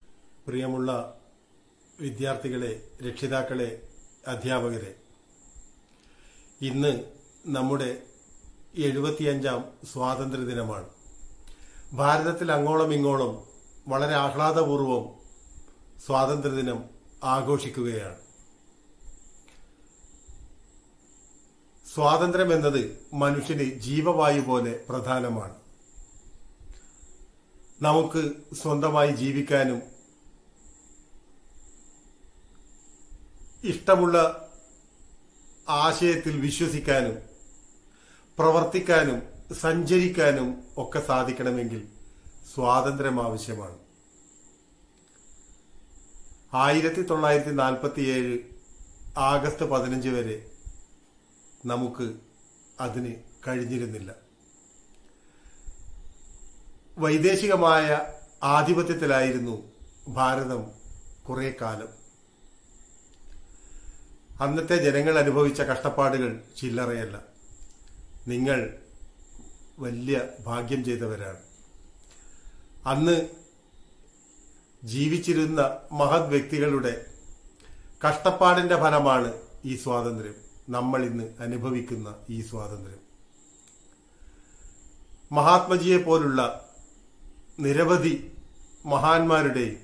പ്രിയമുള്ള വിദ്യാർത്ഥികളെ രക്ഷിതാക്കളെ അധ്യാപകരെ ഇന്ന് നമ്മുടെ എഴുപത്തിയഞ്ചാം സ്വാതന്ത്ര്യ ദിനമാണ് ഭാരതത്തിൽ അങ്ങോളം ഇങ്ങോളം വളരെ ആഹ്ലാദപൂർവം സ്വാതന്ത്ര്യദിനം ആഘോഷിക്കുകയാണ് സ്വാതന്ത്ര്യം എന്നത് മനുഷ്യന് ജീവവായു പോലെ പ്രധാനമാണ് നമുക്ക് സ്വന്തമായി ജീവിക്കാനും ഇഷ്ടമുള്ള ആശയത്തിൽ വിശ്വസിക്കാനും പ്രവർത്തിക്കാനും സഞ്ചരിക്കാനും ഒക്കെ സാധിക്കണമെങ്കിൽ സ്വാതന്ത്ര്യം ആവശ്യമാണ് ആയിരത്തി തൊള്ളായിരത്തി നാൽപ്പത്തിയേഴ് ആഗസ്റ്റ് പതിനഞ്ച് വരെ നമുക്ക് അതിന് കഴിഞ്ഞിരുന്നില്ല വൈദേശികമായ ആധിപത്യത്തിലായിരുന്നു ഭാരതം കുറെ കാലം അന്നത്തെ ജനങ്ങൾ അനുഭവിച്ച കഷ്ടപ്പാടുകൾ ചില്ലറയല്ല നിങ്ങൾ വലിയ ഭാഗ്യം ചെയ്തവരാണ് അന്ന് ജീവിച്ചിരുന്ന മഹത് വ്യക്തികളുടെ കഷ്ടപ്പാടിന്റെ ഫലമാണ് ഈ സ്വാതന്ത്ര്യം നമ്മൾ ഇന്ന് അനുഭവിക്കുന്ന ഈ സ്വാതന്ത്ര്യം മഹാത്മജിയെ പോലുള്ള നിരവധി മഹാന്മാരുടെയും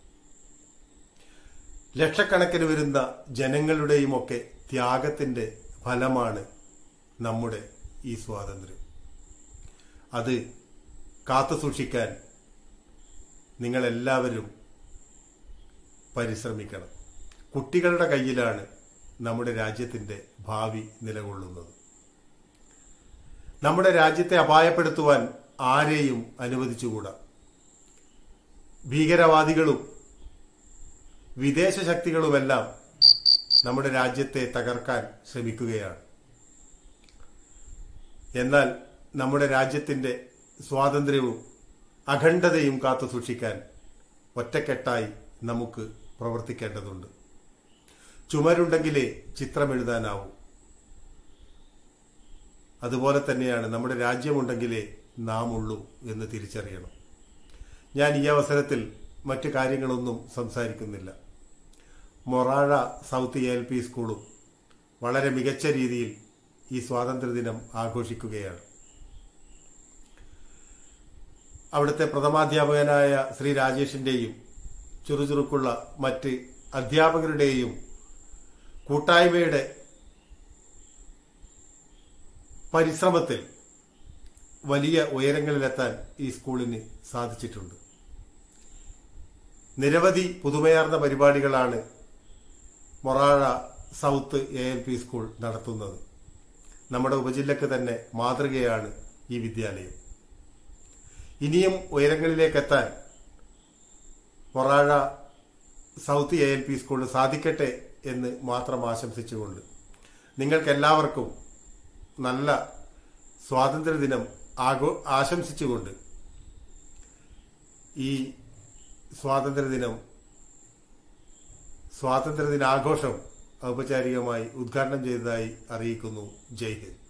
ലക്ഷക്കണക്കിന് വരുന്ന ജനങ്ങളുടെയും ഒക്കെ ത്യാഗത്തിന്റെ ഫലമാണ് നമ്മുടെ ഈ സ്വാതന്ത്ര്യം അത് കാത്തു സൂക്ഷിക്കാൻ നിങ്ങളെല്ലാവരും പരിശ്രമിക്കണം കുട്ടികളുടെ കയ്യിലാണ് നമ്മുടെ രാജ്യത്തിന്റെ ഭാവി നിലകൊള്ളുന്നത് നമ്മുടെ രാജ്യത്തെ അപായപ്പെടുത്തുവാൻ ആരെയും അനുവദിച്ചുകൂടാ ഭീകരവാദികളും വിദേശ ശക്തികളുമെല്ലാം നമ്മുടെ രാജ്യത്തെ തകർക്കാൻ ശ്രമിക്കുകയാണ് എന്നാൽ നമ്മുടെ രാജ്യത്തിന്റെ സ്വാതന്ത്ര്യവും അഖണ്ഡതയും കാത്തു സൂക്ഷിക്കാൻ ഒറ്റക്കെട്ടായി നമുക്ക് പ്രവർത്തിക്കേണ്ടതുണ്ട് ചുമരുണ്ടെങ്കിലേ ചിത്രമെഴുതാനാവൂ അതുപോലെ തന്നെയാണ് നമ്മുടെ രാജ്യമുണ്ടെങ്കിലേ നാം ഉള്ളൂ എന്ന് തിരിച്ചറിയണം ഞാൻ ഈ അവസരത്തിൽ മറ്റു കാര്യങ്ങളൊന്നും സംസാരിക്കുന്നില്ല മൊറാഴ സൗത്ത് എൽ പി സ്കൂളും വളരെ മികച്ച രീതിയിൽ ഈ സ്വാതന്ത്ര്യദിനം ആഘോഷിക്കുകയാണ് അവിടുത്തെ പ്രഥമാധ്യാപകനായ ശ്രീ രാജേഷിന്റെയും ചുറുചുറുക്കുള്ള മറ്റ് അധ്യാപകരുടെയും കൂട്ടായ്മയുടെ പരിശ്രമത്തിൽ വലിയ ഉയരങ്ങളിലെത്താൻ ഈ സ്കൂളിന് സാധിച്ചിട്ടുണ്ട് നിരവധി പുതുമയാർന്ന പരിപാടികളാണ് Morazha south A L P school നടത്തുന്നത് നമ്മുടെ ഉപജില്ലക്ക് തന്നെ മാതൃകയാണ് ഈ വിദ്യാലയം ഇനിയും ഉയരങ്ങളിലേക്കെത്താൻ Morazha south A L P സ്കൂളിന് സാധിക്കട്ടെ എന്ന് മാത്രം ആശംസിച്ചുകൊണ്ട് നിങ്ങൾക്കെല്ലാവർക്കും നല്ല സ്വാതന്ത്ര്യദിനം ആഘോ ആശംസിച്ചുകൊണ്ട് ഈ സ്വാതന്ത്ര്യദിനം സ്വാതന്ത്ര്യദിനാഘോഷം ഔപചാരികമായി ഉദ്ഘാടനം ചെയ്തതായി അറിയിക്കുന്നു ജയ് ഹിന്ദ്